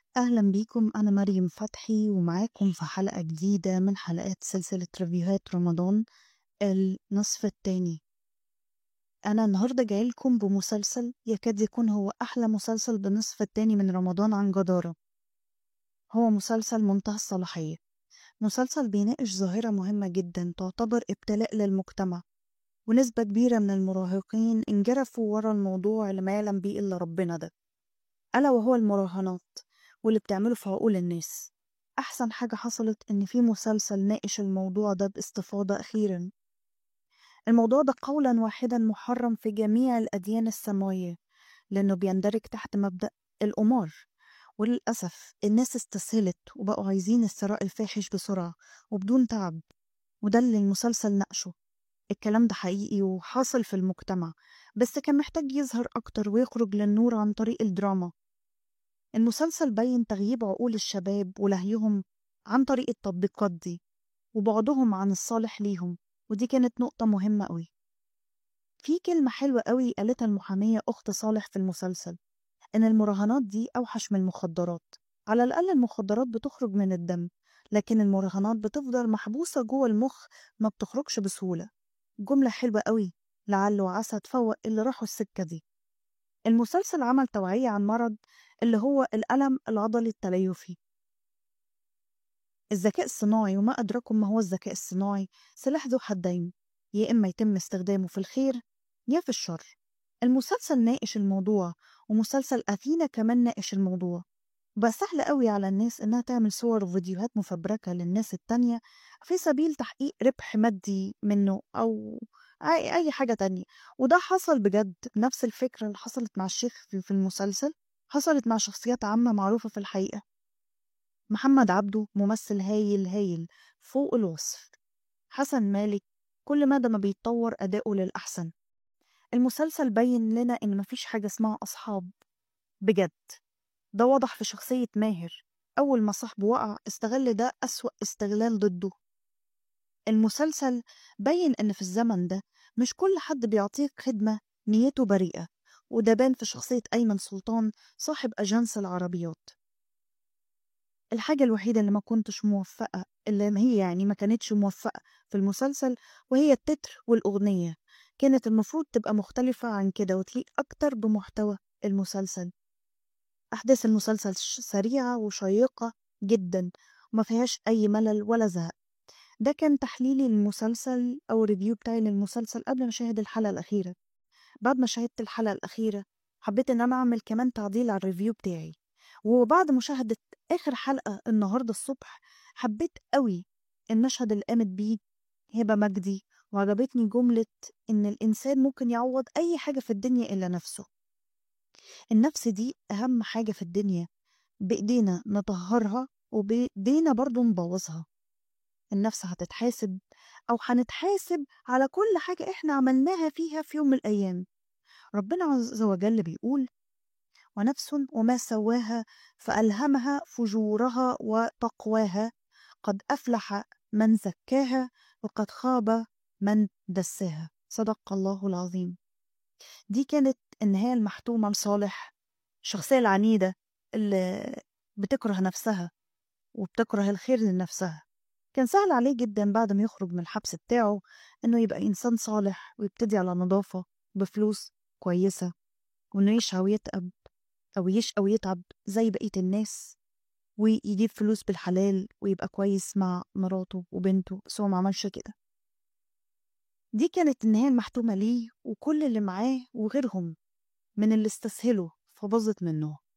أهلا بيكم أنا مريم فتحي ومعاكم في حلقة جديدة من حلقات سلسلة ريفيوهات رمضان النصف التاني أنا النهاردة جايلكم بمسلسل يكاد يكون هو أحلى مسلسل بالنصف التاني من رمضان عن جدارة هو مسلسل منتهى الصلاحية مسلسل بيناقش ظاهرة مهمة جدا تعتبر ابتلاء للمجتمع ونسبة كبيرة من المراهقين انجرفوا ورا الموضوع اللي ما يعلم بيه إلا ربنا ده ألا وهو المراهنات واللي بتعمله في عقول الناس أحسن حاجة حصلت إن في مسلسل ناقش الموضوع ده باستفاضة أخيرا الموضوع ده قولا واحدا محرم في جميع الأديان السماوية لأنه بيندرج تحت مبدأ القمار وللأسف الناس استسهلت وبقوا عايزين الثراء الفاحش بسرعة وبدون تعب وده اللي المسلسل ناقشه الكلام ده حقيقي وحاصل في المجتمع بس كان محتاج يظهر أكتر ويخرج للنور عن طريق الدراما المسلسل بين تغييب عقول الشباب ولهيهم عن طريق التطبيقات دي وبعدهم عن الصالح ليهم ودي كانت نقطة مهمة قوي في كلمة حلوة قوي قالتها المحامية أخت صالح في المسلسل إن المراهنات دي أوحش من المخدرات على الأقل المخدرات بتخرج من الدم لكن المراهنات بتفضل محبوسة جوه المخ ما بتخرجش بسهولة جملة حلوة قوي لعل وعسى تفوق اللي راحوا السكة دي المسلسل عمل توعية عن مرض اللي هو الألم العضلي التليفي الذكاء الصناعي وما أدراكم ما هو الذكاء الصناعي سلاح ذو حدين يا إما يتم استخدامه في الخير يا في الشر المسلسل ناقش الموضوع ومسلسل أثينا كمان ناقش الموضوع بقى سهل قوي على الناس إنها تعمل صور وفيديوهات مفبركة للناس التانية في سبيل تحقيق ربح مادي منه أو أي أي حاجة تانية وده حصل بجد نفس الفكرة اللي حصلت مع الشيخ في في المسلسل حصلت مع شخصيات عامة معروفة في الحقيقة محمد عبده ممثل هايل هايل فوق الوصف حسن مالك كل مدى ما بيتطور أداؤه للأحسن المسلسل بين لنا إن مفيش حاجة اسمها أصحاب بجد ده واضح في شخصية ماهر أول ما صاحبه وقع استغل ده أسوأ استغلال ضده المسلسل بين إن في الزمن ده مش كل حد بيعطيك خدمة نيته بريئة وده بان في شخصية أيمن سلطان صاحب أجنس العربيات الحاجة الوحيدة اللي ما كنتش موفقة اللي ما هي يعني ما كانتش موفقة في المسلسل وهي التتر والأغنية كانت المفروض تبقى مختلفة عن كده وتليق أكتر بمحتوى المسلسل أحداث المسلسل ش- سريعة وشيقة جدا وما فيهاش أي ملل ولا زهق ده كان تحليلي للمسلسل أو ريفيو بتاعي للمسلسل قبل ما أشاهد الحلقة الأخيرة بعد ما شاهدت الحلقة الأخيرة حبيت إن أنا أعمل كمان تعديل على الريفيو بتاعي وبعد مشاهدة آخر حلقة النهاردة الصبح حبيت قوي المشهد اللي قامت بيه هبة مجدي وعجبتني جملة إن الإنسان ممكن يعوض أي حاجة في الدنيا إلا نفسه النفس دي أهم حاجة في الدنيا بإيدينا نطهرها وبإيدينا برضو نبوظها النفس هتتحاسب أو هنتحاسب على كل حاجة إحنا عملناها فيها في يوم من الأيام ربنا عز وجل بيقول ونفس وما سواها فألهمها فجورها وتقواها قد أفلح من زكاها وقد خاب من دساها صدق الله العظيم دي كانت النهاية المحتومة لصالح الشخصية العنيدة اللي بتكره نفسها وبتكره الخير لنفسها كان سهل عليه جدا بعد ما يخرج من الحبس بتاعه انه يبقى انسان صالح ويبتدي على نظافة بفلوس كويسة وانه يشقى ويتعب او يشقى ويتعب زي بقية الناس ويجيب فلوس بالحلال ويبقى كويس مع مراته وبنته بس هو ما عملش كده دي كانت النهاية المحتومة ليه وكل اللي معاه وغيرهم من اللي استسهلوا فباظت منه